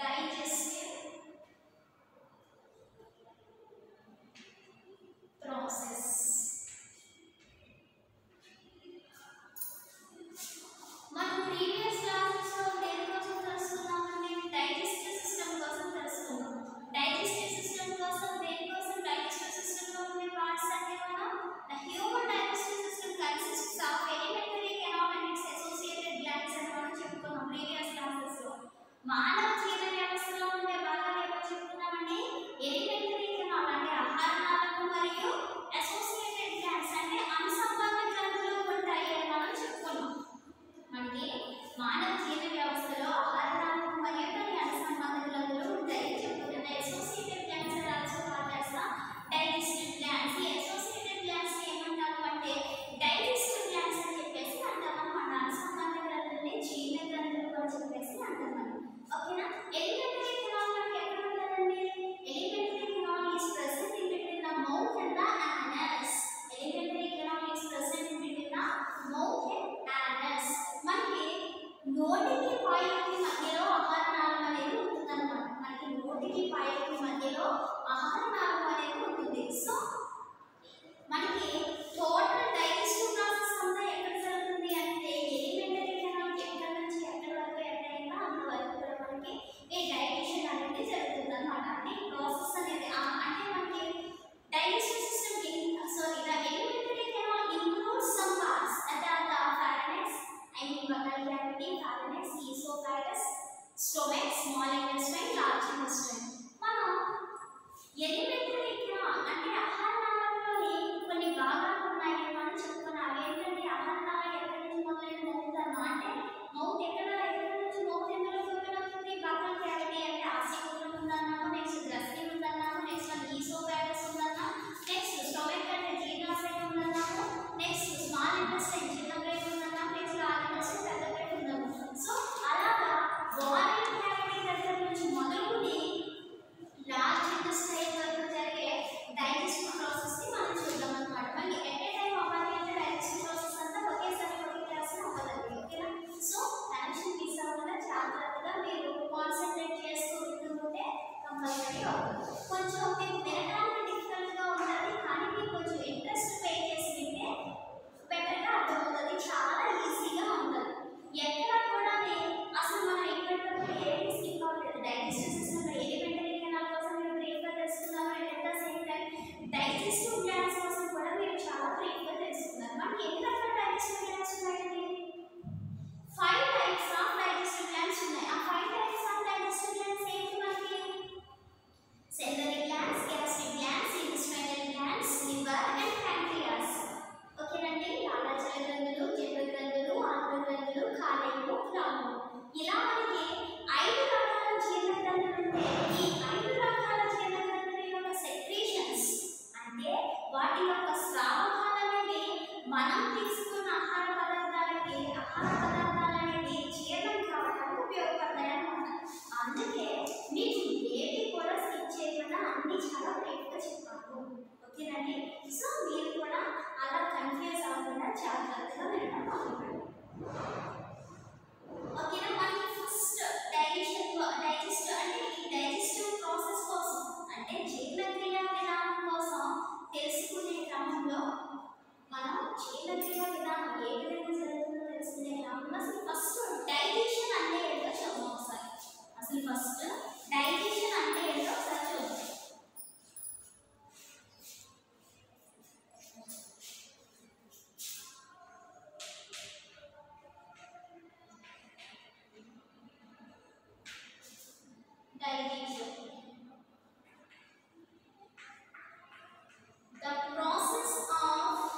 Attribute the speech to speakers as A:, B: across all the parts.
A: digestive process. మనం previous classes లో దేని కోసం తెలుసుకున్నామండి డైజెస్టివ్ సిస్టమ్ కోసం తెలుసుకున్నాం డైజెస్టివ్ సిస్టమ్ కోసం దేని కోసం డైజెస్టివ్ సిస్టమ్ లో ఉండే పార్ట్స్ అంటే మనం the human digestive system consists of alimentary canal and its associated glands అని మనం చెప్పుకున్నాం ప్రీవియస్ క్లాసెస్ లో మానవ జీవ వ్యవస్థలో ఉండే భాగాలు ఏమో చెప్పుకున్నామండి ఎలిమెంటరీ కెనాల్ అంటే ఆహార నాళము మరియు అసోసియేటెడ్ గ్లాండ్స్ అంటే అనుసంధాన గ్రంథులు ఉంటాయి అని మనం చెప్పుకున్నాం మనకి మానవ జీవ వ్యవస్థలో ఆహారాలు మరియు దాని అనుసంధాన గ్రంథులు ఉంటాయి చెప్పుకున్న associated glands are also called as digestive glands ఈ అసోసియేటెడ్ గ్లాండ్స్ ఏమంటాము అంటే డైజెస్టివ్ గ్లాండ్స్ అని చెప్పేసి అంటాం అన్నమాట అనుసంధాన గ్రంథుల్ని జీర్ణ గ్రంథులు అని చెప్పేసి అంటాం మనం ఓకేనా ఎలిమెంటరీ కెనాల్ మనకి ఎక్కడ ఉంటుందండి alimentary canal is present in between the mouth and the anus alimentary canal is present in between the mouth and anus మనకి నోటికి పాయకి మధ్యలో ఆహార నాళం అనేది ఉంటుందన్నమాట మనకి నోటికి పాయకి మధ్యలో ఆహార నాళం అనేది ఉంటుంది సో మనకి టోటల్ డైజెస్టివ్ ప్రాసెస్ అంతా ఎక్కడ జరుగుతుంది అంటే ఎలిమెంటరీ కెనాల్ ఎక్కడ నుంచి ఎక్కడ వరకు ఎంటర్ అయిందో అంతవరకు కూడా మనకి ఈ డైజెషన్ అనేది జరుగుతుంది అనమాట అంటే ఈ ప్రాసెస్ అనేది ఆ, అంటే మనకి digestive system sorry the alimentary canal includes some parts that are the pharynx I mean buccal cavity, pharynx, esophagus, stomach, small intestine, large intestine. మనం ఎలిమెంటరీ కెనాల్ అంటే ఆహార నాళంలోని కొన్ని భాగాలు ఉన్నాయి మనం చెప్పుకున్నాం అవి ఏంటంటే ఆహార నాళం ఎక్కడి నుంచి మొదలైన మౌత్ అన్నా అంటే మౌత్ ఎక్కడ ఎక్కడి నుంచి మౌత్ ఎందులో ఓపెన్ అవుతుంది బకల్ క్యావిటీ అంటే ఆసిడ్ ఉందన్నాము నెక్స్ట్ గ్రస్టీ ఉందన్నాము నెక్స్ట్ మన ఈసోఫాగస్ ఉందన్నాము నెక్స్ట్ స్టొమక్ అంటే జీర్ణాశయం ఉందన్నాము నెక్స్ట్ స్మాల్ ఇంటెస్టైన్ చిన్న బ్రెయిన్ ఉందన్నాము నెక్స్ట్ లార్జ్ ఇంటెస్టైన్ పెద్ద బ్రెయిన్ ఉందన్నాము సో అలాగా వారియల్ క్యావిటీ దగ్గర నుంచి మొదలుకొని లార్జ్ ఇంటెస్టైన్ వరకు జరిగే డైజెషన్ ప్రాసెస్ ని మనం చూద్దాం అన్నమాట మళ్ళీ ఎట్ ఏ టైం అవ్వాలి అంటే డైజెషన్ ప్రాసెస్ అంతా ఒకేసారి ఒకే క్లాస్ అవ్వదండి ఓకేనా సో టెన్షన్ తీసుకోకుండా జాగ్రత్తగా మీరు కాన్సన్ట్రేట్ చేస్తూ వింటుంటే కంపల్సరీ అవుతుంది కొంచెం మీకు వినడానికి డిఫికల్ట్ గా ఉంటుంది కానీ మీకు కొంచెం ఇంట్రెస్ట్ పే చేసి వింటే బెటర్గా అర్థమవుతుంది చాలా ఈజీగా ఉంటుంది ఎక్కడ కూడా అసలు మనం ఇక్కడ ఏమి స్కిప్ అవ్వలేదు డైజెస్టివ్ సిస్టమ్ ఎలిమెంటరీ కెనాల్ కోసం మీరు బ్రీఫ్గా తెలుసుకున్నారు and at the same time digestive glands కోసం కూడా మీరు చాలా బ్రీఫ్గా తెలుసుకున్నారు మనకి ఎన్ని రకాల డైజెస్టివ్ గ్లాండ్స్ ఉన్నాయండి five types of digestive glands ఉన్నాయి ఆ five types of digestive glands ఏంటి మనకి salivary glands gastric glands intestinal glands liver and pancreas ఓకేనండి లాలాజల గ్రంథులు జఠర గ్రంథులు ఆత్మ గ్రంథులు కాలేయము క్రాము ఇలా మనకి ఐదు రకాల జీర్ణ గ్రంథులు ఉంటే ఈ ఐదు రకాల జీర్ణ గ్రంథుల యొక్క సెక్రీషన్స్ అంటే వాటి యొక్క స్రావకాలు అనేవి మనం తీసుకున్న ఆహార పదార్థాలకి ఆహార పదార్థాలు అనేవి జీర్ణం కావడానికి ఉపయోగపడతాయి అన్నమాట అందుకే మీకు ఏది కూడా స్కిప్ చేయకుండా అన్ని చాలా బ్రీఫ్గా చెప్పాను ఓకేనండి సో మీరు కూడా అలా కన్ఫ్యూజ్ అవ్వకుండా జాగ్రత్తగా వినడం మొదలుపెట్టండి ఓకేనా మనకి ఫస్ట్ డైజెషన్ డైజెస్ట్ అంటే ఈ డైజెస్టివ్ ప్రాసెస్ కోసం అంటే జీర్ణక్రియ విధానం కోసం తెలుసుకునే క్రమంలో మనం జీర్ణక్రియ విధానం ఏ విధంగా జరుగుతుందో తెలుసుకునే క్రమంలో అసలు ఫస్ట్ డైజెషన్ అంటే ఏంటో చూద్దాం ఒకసారి అసలు ఫస్ట్ డైజెషన్ అంటే ఏంటో ఒకసారి చూద్దాం digestion. The process of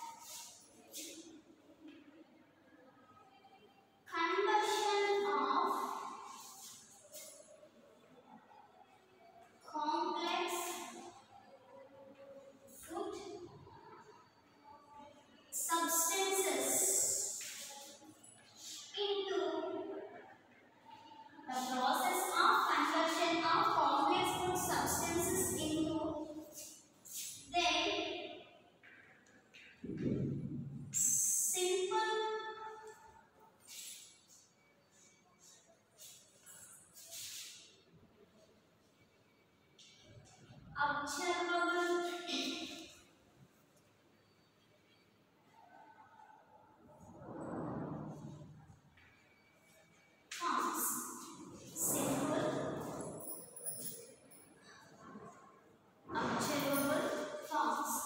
A: conversion of complex food substances into the process of conversion of observable forms. Simple observable forms.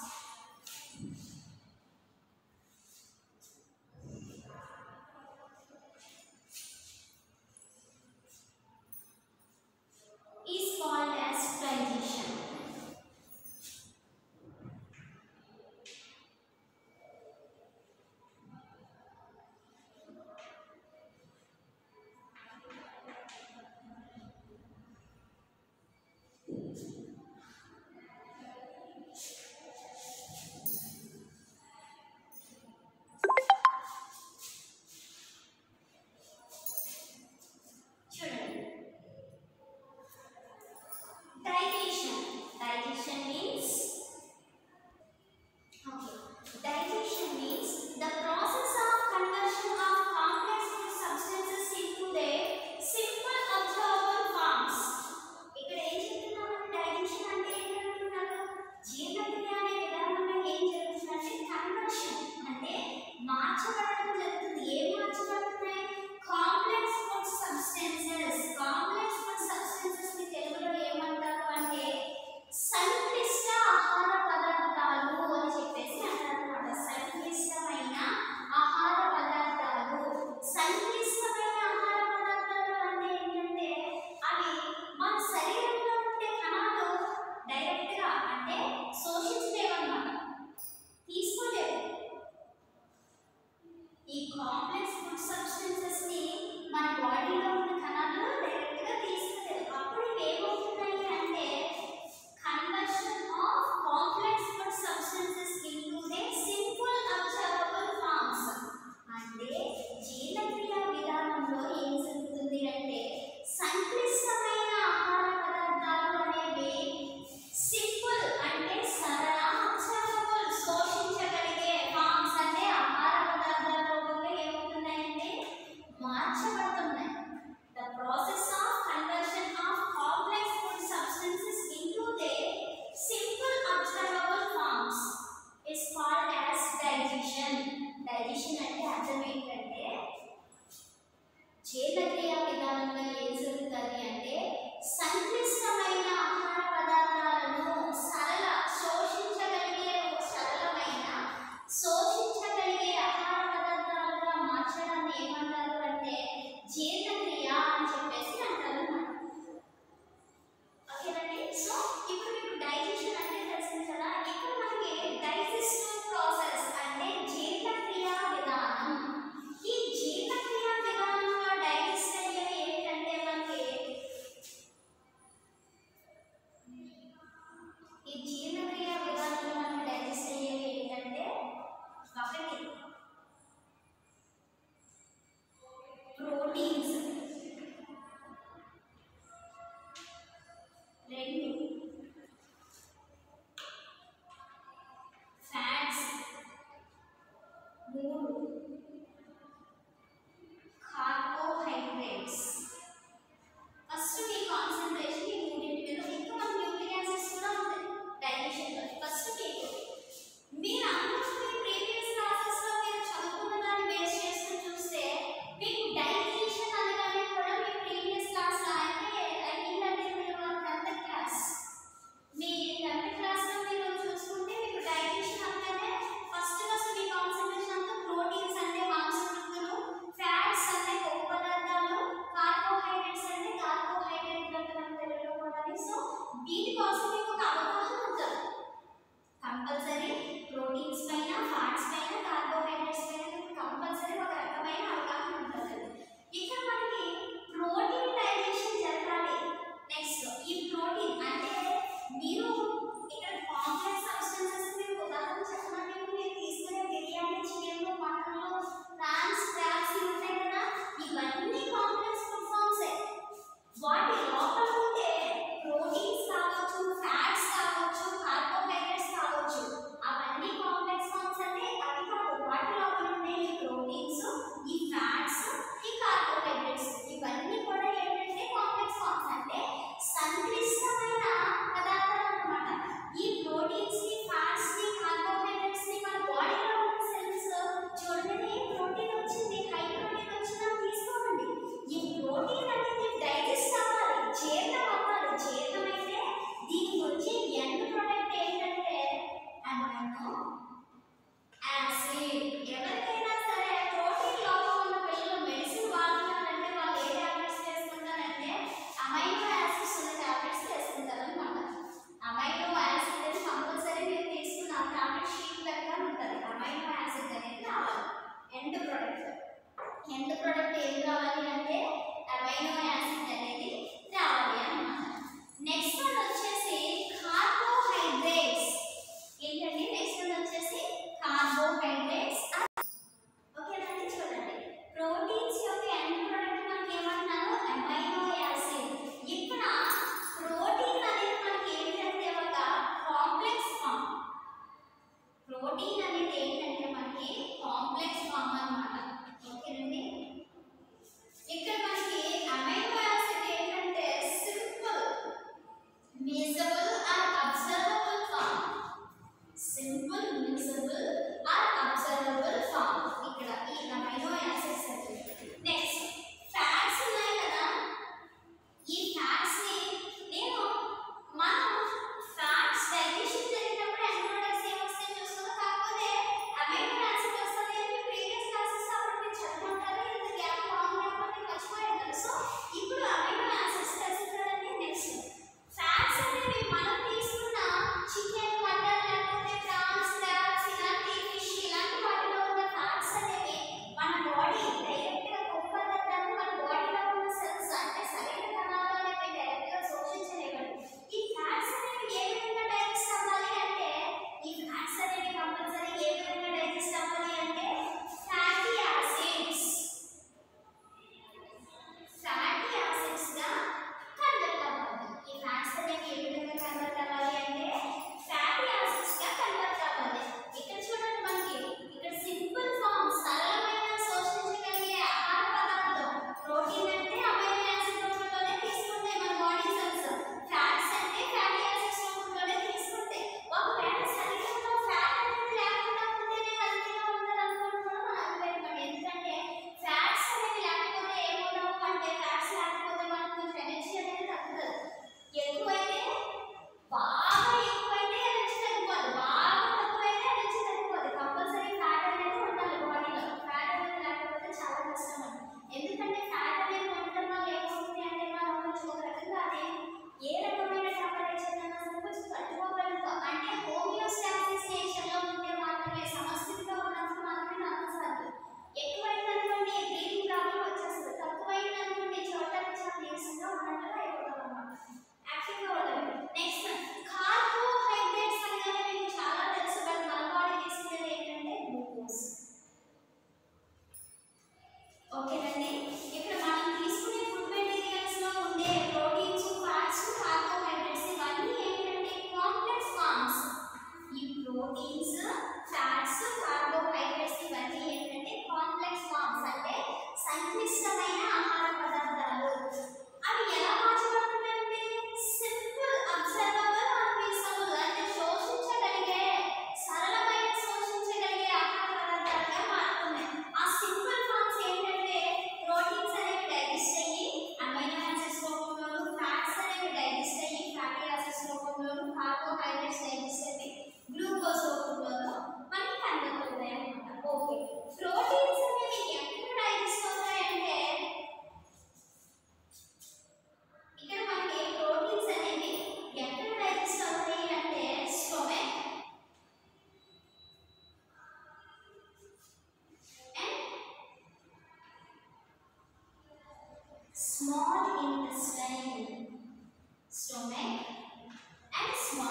A: is called as transition. చూడండి Digestion. Digestion means okay. Digestion means the process of conversion of complex food substances into their simple observable forms. ఇక్కడ ఏం చెప్తున్నాము digestion అంటే ఏంటంటున్నారు జీర్ణక్రియ అనే విధానంలో ఏం జరుగుతుందంటే కన్వర్షన్ అంటే మార్చబడడం జరుగుతుంది ఏం మార్చబడుతున్నాయి complex food substances complex food substances ని తెలుగులో ఏమంటారు అంటే సంక్లిష్ట ఆహార పదార్థాలు అని చెప్పేసి అంటారు అన్నమాట సంక్లిష్టమైన ఆహార పదార్థాలు సంక్లిష్టమైన ఆహార పదార్థాలు అంటే ఏంటంటే అవి మన శరీరంలో ఉండే కణాలు డైరెక్ట్ గా అంటే శోషించలేవన్నమాట తీసుకోలేవు ఈ కాంప్లెక్స్ ఫుడ్ సబ్స్టెన్సెస్ ని మన బాడీలో ఉన్న కణాలు డైరెక్ట్ గా తీసుకోలేదు అప్పుడు ఇవి ఏమవుతున్నాయి అంటే conversion of complex food substances into the simple absorbable forms అంటే జీర్ణక్రియ విధానంలో ఏం జరుగుతుంది అంటే సంక్లిష్టమైన ఆహార పదార్థాలు అనేవి సింపుల్ అంటే సరళ అబ్జర్వబుల్ శోషించగలిగే ఫార్మ్స్ అంటే ఆహార పదార్థాల రూపంలో ఏమవుతున్నాయంటే మార్చబడుతున్నాయి The process of conversion of complex food substances into their simple observable forms is called as digestion. Digestion అంటే అర్థం ఏంటంటే జీర్ణక్రియ విధానంలో ఏం జరుగుతుంది అంటే సంక్లిష్టమైన ఆహార పదార్థాలను సరళ శోషించగలిగే సరళమైన శోషించగలిగే ఆహార పదార్థాలుగా మార్చడాన్ని ఏమంటారు అంటే జీర్ణక్రియ అని చెప్పేసి అంటారు అన్నమాట ఓకేనండి సో ఇప్పుడు మీకు డైజెషన్ అంటే తెలిసింది కదా ఇక్కడ మనకి డైజెస్టివ్ ప్రాసెస్ అంటే జీర్ణక్రియ విధానం ఈ జీర్ణక్రియ విధానంలో డైజెస్ట్ అయ్యేవి ఏంటంటే మనకి ఈ జీర్ణక్రియ విధానంలో మనకి డైజెస్ట్ అయ్యేవి ఏంటంటే ఒకటి ప్రోటీన్స్ రెండు ఫ్యాట్స్ మూడు కార్బోహైడ్రేట్స్ ఫస్ట్ మీ కాన్సన్ట్రేషన్ ఈ మూడింటి మీద ఇంకా మన న్యూక్లిక్ యాసిడ్స్ కూడా ఉంటాయి డైజెషన్లో ఫస్ట్ మీకు మీరు అందరూ ప్రీవియస్ క్లాసెస్లో మీరు చదువుకున్న దాన్ని బేస్ చేసుకుని చూస్తే మీకు డైజెషన్ అనగానే కూడా మీ ప్రీవియస్ క్లాస్లో అంటే ఐ మీన్ అంటే మీరు టెన్త్ క్లాస్ మీ టెన్త్ క్లాస్లో మీరు చూసుకుంటే మీకు డైజెషన్ అంటేనే ఫస్ట్ ఫస్ట్ మీ కాన్సన్ట్రేషన్ అంతా ప్రోటీన్స్ అంటే మాంసకృతులు ఫ్యాట్స్ అంటే కొవ్వు పదార్థాలు కార్బోహైడ్రేట్స్ అంటే కార్బోహైడ్రేట్లు అంటే మనం తెలుగులో కూడా సో వీటి కోసం మీకు ఒక అవగాహన ఉంటుంది కంపల్సరీ ప్రోటీన్స్ పైన ఫ్యాట్స్ పైన కార్బోహైడ్రేట్స్ పైన మీకు కంపల్సరీ ఒక రకమైన అవగాహన ఉంటుంది ఇక్కడ మనకి ప్రోటీన్ డైజెషన్ జరగాలి నెక్స్ట్ ఈ ప్రోటీన్ అంటే మీరు ఇక్కడ కాంప్లెక్స్ సబ్స్టెన్సెస్ మీకు ఉదాహరణ చెప్పమంటే మీరు తీసుకునే బిర్యానీ చికెన్ మటన్లో ప్రాన్స్ క్రాబ్స్ ఇవి ఉంటాయి కదా ఇవన్నీ కాంప్లెక్స్ ఫుడ్ ఫార్మ్సే వాటి లోపల ఉండే ప్రోటీన్స్ కావచ్చు ఫ్యాట్స్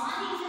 A: స్మాల్